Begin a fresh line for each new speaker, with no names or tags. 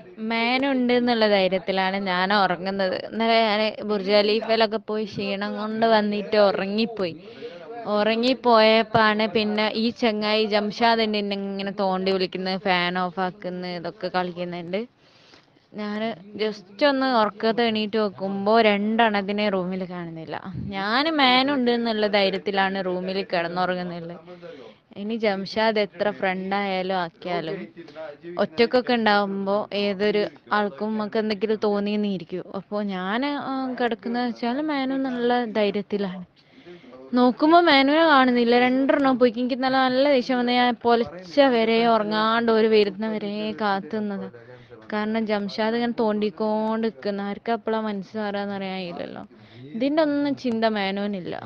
മേനുണ്ട് എന്നുള്ള ധൈര്യത്തിലാണ് ഞാൻ ഉറങ്ങുന്നത് ഇന്നലെ ഞാൻ ബുർജ് ഖലീഫയിലൊക്കെ പോയി ക്ഷീണം കൊണ്ട് വന്നിട്ട് ഉറങ്ങിപ്പോയി ഉറങ്ങിപ്പോയപ്പോഴാണ് പിന്നെ ഈ ചങ്ങായി ജംഷാദ് എന്നെ ഇങ്ങനെ തോണ്ടി വിളിക്കുന്നത് ഫാൻ ഓഫ് ആക്കുന്നു ഇതൊക്കെ കളിക്കുന്നുണ്ട് ഞാൻ ജസ്റ്റ് ഒന്ന് ഉറക്കത്ത് എണീറ്റ് നോക്കുമ്പോൾ രണ്ടെണ്ണത്തിനെ റൂമിൽ കാണുന്നില്ല ഞാൻ മേനുണ്ട് എന്നുള്ള ധൈര്യത്തിലാണ് റൂമിൽ കിടന്നുറങ്ങുന്നുള്ളത് ഇനി ജംഷാദ് എത്ര ഫ്രണ്ടായാലും ആക്കിയാലും ഒറ്റക്കൊക്കെ ഉണ്ടാകുമ്പോൾ ഏതൊരു ആൾക്കും നമുക്ക് എന്തെങ്കിലും തോന്നിയെന്നിരിക്കും അപ്പോൾ ഞാൻ കിടക്കുന്നത് വെച്ചാൽ മേനു എന്നുള്ള ധൈര്യത്തിലാണ് നോക്കുമ്പോൾ മേനുവിനെ കാണുന്നില്ല രണ്ടെണ്ണം പോയി എനിക്ക് നല്ല നല്ല ദേഷ്യം വന്ന് ഞാൻ പൊലച്ച വരെ ഉറങ്ങാണ്ട് ഒരു വരുന്ന വരെ കാത്തുന്നത് കാരണം ജംഷാദ് ഇങ്ങനെ തോണ്ടിക്കൊണ്ട് നിൽക്കുന്ന ആർക്കും അപ്പോഴാണ് മനസ്സ് മാറാന്ന് അറിയാൻ കഴിയില്ലല്ലോ ഇതിൻ്റെ ഒന്നും ചിന്ത മേനോനില്ല